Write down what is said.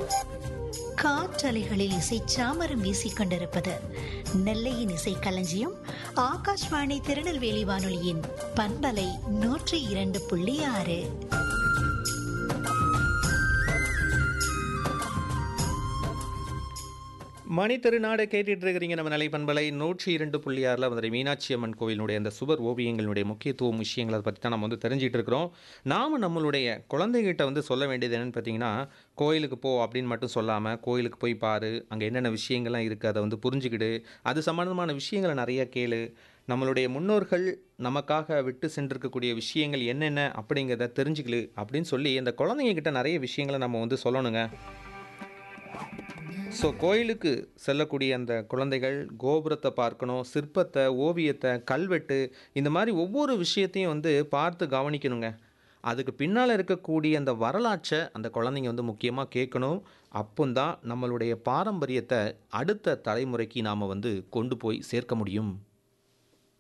காற்றலைகளில் இசை சாமரம் வீசிக் கொண்டிருப்பது நெல்லையின் இசை களஞ்சியம் ஆகாஷ்வாணி திருநெல்வேலி வானொலியின் பண்பலை நூற்றி இரண்டு புள்ளி ஆறு மணி திருநாடு கேட்டுட்டு இருக்கிறீங்க நம்ம நிலை பண்பலை நூற்றி இரண்டு புள்ளி ஆறில் வந்து மீனாட்சி அம்மன் கோவிலினுடைய அந்த சுவர் ஓவியங்களுடைய முக்கியத்துவம் விஷயங்களை பற்றி தான் நம்ம வந்து தெரிஞ்சிட்டு இருக்கிறோம் நாம் நம்மளுடைய குழந்தைகிட்ட வந்து சொல்ல வேண்டியது என்னென்னு பார்த்தீங்கன்னா கோயிலுக்கு போ அப்படின்னு மட்டும் சொல்லாமல் கோயிலுக்கு போய் பாரு அங்கே என்னென்ன விஷயங்கள்லாம் இருக்குது அதை வந்து புரிஞ்சுக்கிடு அது சம்மந்தமான விஷயங்களை நிறைய கேளு நம்மளுடைய முன்னோர்கள் நமக்காக விட்டு சென்றிருக்கக்கூடிய விஷயங்கள் என்னென்ன அப்படிங்கிறத தெரிஞ்சுக்கலு அப்படின்னு சொல்லி அந்த குழந்தைங்க கிட்ட நிறைய விஷயங்களை நம்ம வந்து சொல்லணுங்க ஸோ கோயிலுக்கு செல்லக்கூடிய அந்த குழந்தைகள் கோபுரத்தை பார்க்கணும் சிற்பத்தை ஓவியத்தை கல்வெட்டு இந்த மாதிரி ஒவ்வொரு விஷயத்தையும் வந்து பார்த்து கவனிக்கணுங்க அதுக்கு பின்னால் இருக்கக்கூடிய அந்த வரலாற்றை அந்த குழந்தைங்க வந்து முக்கியமாக கேட்கணும் அப்போந்தான் நம்மளுடைய பாரம்பரியத்தை அடுத்த தலைமுறைக்கு நாம் வந்து கொண்டு போய் சேர்க்க முடியும்